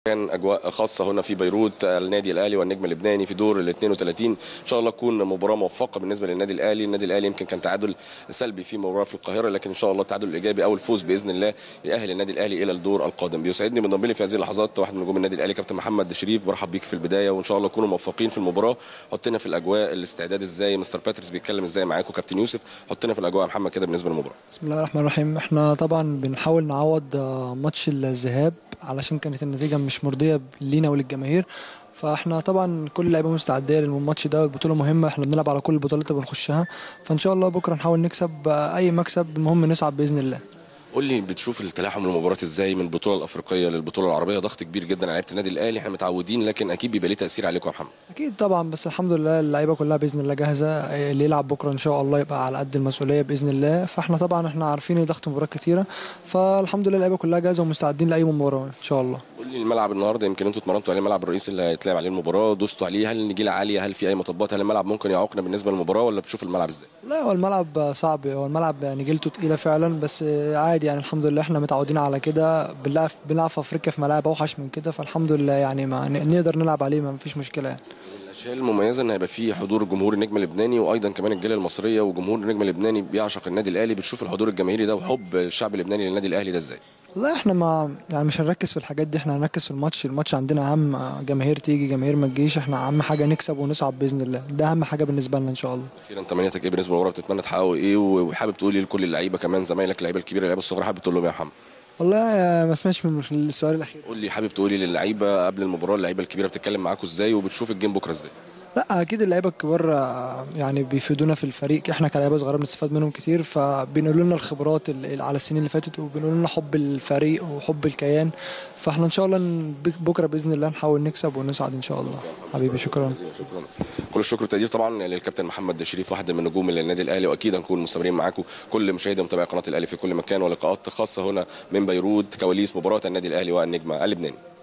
كان اجواء خاصه هنا في بيروت النادي الاهلي والنجم اللبناني في دور ال 32 ان شاء الله تكون مباراه موفقه بالنسبه للنادي الاهلي النادي الاهلي يمكن كان تعادل سلبي في مباراه في القاهره لكن ان شاء الله التعادل الايجابي او الفوز باذن الله يأهل النادي الاهلي الى الدور القادم بيسعدني بنضم لي في هذه اللحظات واحد من نجوم النادي الاهلي كابتن محمد شريف برحب بيك في البدايه وان شاء الله تكونوا موفقين في المباراه حطنا في الاجواء الاستعداد ازاي مستر باتريس بيتكلم ازاي معاكم كابتن يوسف حطنا في الاجواء يا محمد كده بالنسبه للمباراه بسم الله الرحمن الرحيم احنا طبعا بنحاول نعوض آه، ماتش الذهاب علشان كانت النتيجه مش مرضيه لينا وللجماهير فاحنا طبعا كل اللعيبه مستعده للماتش ده البطوله مهمه احنا بنلعب على كل البطولات اللي بنخشها فان شاء الله بكره نحاول نكسب آه، اي مكسب المهم نصعد باذن الله قول لي بتشوف التلاحم المباراه ازاي من البطوله الافريقيه للبطوله العربيه ضغط كبير جدا على لعيبه النادي الاهلي احنا متعودين لكن اكيد بيبقى ليه تاثير عليكم يا محمد اكيد طبعا بس الحمد لله اللعيبه كلها باذن الله جاهزه آه، اللي يلعب بكره ان شاء الله يبقى على قد المسؤوليه باذن الله فاحنا طبعا احنا عارفين إن ضغط مباريات كتيره فالحمد لله اللعيبه كلها جاهزه ومستعدين لاي مباراه ان شاء الله قول لي الملعب النهارده يمكن انتوا اتمرنتوا عليه الملعب الرئيسي اللي هيتلعب عليه المباراه دوستوا عليه هل النجيله عاليه هل في اي مطبات هل الملعب ممكن يعوقنا بالنسبه للمباراه ولا بتشوف الملعب ازاي لا هو الملعب صعب هو الملعب نجيلته تقيله فعلا بس عادي يعني الحمد لله احنا متعودين على كده بنلعب بنلعب في افريقيا في ملاعب اوحش من كده فالحمد لله يعني ما نقدر نلعب عليه ما فيش مشكله يعني الاشياء المميزه ان هيبقى في حضور جمهور النجم اللبناني وايضا كمان الجاليه المصريه وجمهور النجم اللبناني بيعشق النادي الاهلي بتشوف الحضور الجماهيري ده وحب الشعب اللبناني للنادي الاهلي ده ازاي لا احنا ما يعني مش هنركز في الحاجات دي احنا هنركز في الماتش الماتش عندنا اهم جماهير تيجي جماهير ما تجيش احنا اهم حاجه نكسب ونصعد باذن الله ده اهم حاجه بالنسبه لنا ان شاء الله اخيرا تمنياتك ايه بالنسبه للمباراه بتتمنى تحققوا ايه وحابب تقولي لكل اللعيبه كمان زمايلك اللعيبه الكبيره اللعيبه الصغيره حابب تقول لهم إيه يا محمد والله ما سمعتش من السؤال الاخير قول لي حابب تقولي للعيبه قبل المباراه اللعيبه الكبيره بتتكلم معاكم ازاي وبتشوف الجيم بكره ازاي لا اكيد اللعيبه الكبار آه، يعني بيفيدونا في الفريق احنا كلاعيبه صغيره بنستفاد منهم كتير فبينقلوا لنا الخبرات ال- على السنين اللي فاتت وبينقلوا لنا حب الفريق وحب الكيان فاحنا ان شاء الله ن- بكره باذن الله نحاول نكسب ونصعد ان شاء الله حبيبي شكرا شكرا كل الشكر والتقدير طبعا للكابتن محمد شريف واحد من نجوم النادي الاهلي واكيد هنكون مستمرين معاكم كل مشاهدي ومتابعي قناه الاهلي في كل مكان ولقاءات خاصه هنا من بيروت كواليس مباراه النادي الاهلي والنجم اللبناني